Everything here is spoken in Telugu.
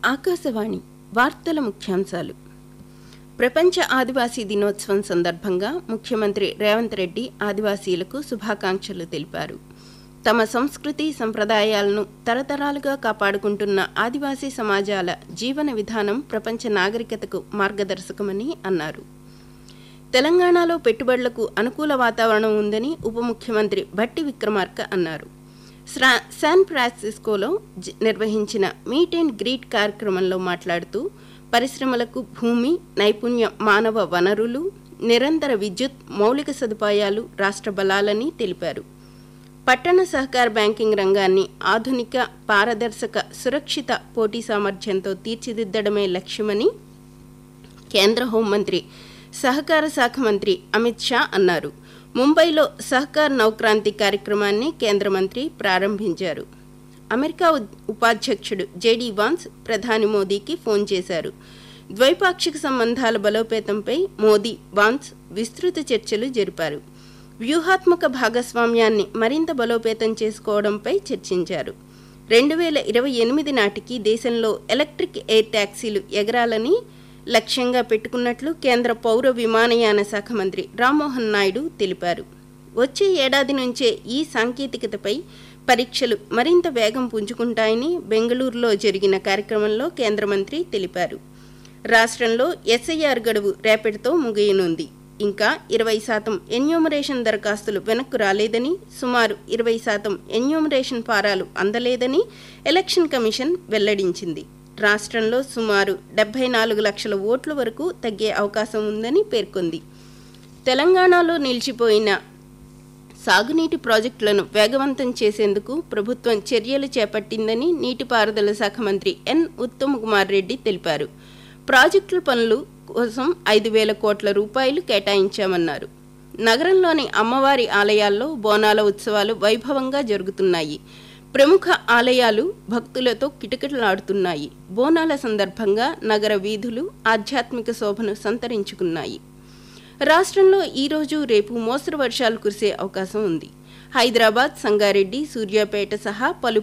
ఆకాశవాణి వార్తల ముఖ్యాంశాలు ప్రపంచ ఆదివాసీ దినోత్సవం సందర్భంగా ముఖ్యమంత్రి రేవంత్ రెడ్డి ఆదివాసీలకు శుభాకాంక్షలు తెలిపారు తమ సంస్కృతి సంప్రదాయాలను తరతరాలుగా కాపాడుకుంటున్న ఆదివాసీ సమాజాల జీవన విధానం ప్రపంచ నాగరికతకు మార్గదర్శకమని అన్నారు తెలంగాణలో పెట్టుబడులకు అనుకూల వాతావరణం ఉందని ఉప ముఖ్యమంత్రి భట్టి విక్రమార్క అన్నారు స్రా- శాన్ ఫ్రాన్సిస్కోలో జ- నిర్వహించిన మీట్ అండ్ గ్రీట్ కార్యక్రమంలో మాట్లాడుతూ పరిశ్రమలకు భూమి నైపుణ్య మానవ వనరులు నిరంతర విద్యుత్ మౌలిక సదుపాయాలు రాష్ట్ర బలాలని తెలిపారు పట్టణ సహకార బ్యాంకింగ్ రంగాన్ని ఆధునిక పారదర్శక సురక్షిత పోటీ సామర్థ్యంతో తీర్చిదిద్దడమే లక్ష్యమని కేంద్ర హోంమంత్రి సహకార శాఖ మంత్రి అమిత్ షా అన్నారు ముంబైలో సహకార్ నౌక్రాంతి కార్యక్రమాన్ని కేంద్ర మంత్రి ప్రారంభించారు అమెరికా ఉ- ఉపాధ్యక్షుడు జేడీ వాన్స్ ప్రధాని మోదీకి ఫోన్ చేశారు ద్వైపాక్షిక సంబంధాల బలోపేతంపై మోదీ వాన్స్ విస్తృత చర్చలు జరిపారు వ్యూహాత్మక భాగస్వామ్యాన్ని మరింత బలోపేతం చేసుకోవడంపై చర్చించారు రెండు వేల ఇరవై ఎనిమిది నాటికి దేశంలో ఎలక్ట్రిక్ ఎయిర్ ట్యాక్సీలు ఎగరాలని లక్ష్యంగా పెట్టుకున్నట్లు కేంద్ర పౌర విమానయాన శాఖ మంత్రి రామ్మోహన్ నాయుడు తెలిపారు వచ్చే ఏడాది నుంచే ఈ సాంకేతికతపై పరీక్షలు మరింత వేగం పుంజుకుంటాయని బెంగళూరులో జరిగిన కార్యక్రమంలో కేంద్ర మంత్రి తెలిపారు రాష్ట్రంలో ఎస్ఐఆర్ గడువు రేపటితో ముగియనుంది ఇంకా ఇరవై శాతం ఎన్యూమరేషన్ దరఖాస్తులు వెనక్కు రాలేదని సుమారు ఇరవై శాతం ఎన్యూమరేషన్ ఫారాలు అందలేదని ఎలక్షన్ కమిషన్ వెల్లడించింది రాష్ట్రంలో సుమారు డెబ్బై నాలుగు లక్షల ఓట్ల వరకు తగ్గే అవకాశం ఉందని పేర్కొంది తెలంగాణలో నిలిచిపోయిన సాగునీటి ప్రాజెక్టులను వేగవంతం చేసేందుకు ప్రభుత్వం చర్యలు చేపట్టిందని నీటిపారుదల శాఖ మంత్రి ఎన్ ఉత్తమ్ కుమార్ రెడ్డి తెలిపారు ప్రాజెక్టుల పనులు కోసం ఐదు వేల కోట్ల రూపాయలు కేటాయించామన్నారు నగరంలోని అమ్మవారి ఆలయాల్లో బోనాల ఉత్సవాలు వైభవంగా జరుగుతున్నాయి ప్రముఖ ఆలయాలు భక్తులతో కిటకిటలాడుతున్నాయి బోనాల సందర్భంగా నగర వీధులు ఆధ్యాత్మిక శోభను సంతరించుకున్నాయి రాష్ట్రంలో ఈ రోజు రేపు మోస్తరు వర్షాలు కురిసే అవకాశం ఉంది హైదరాబాద్ సంగారెడ్డి సూర్యాపేట సహా పలు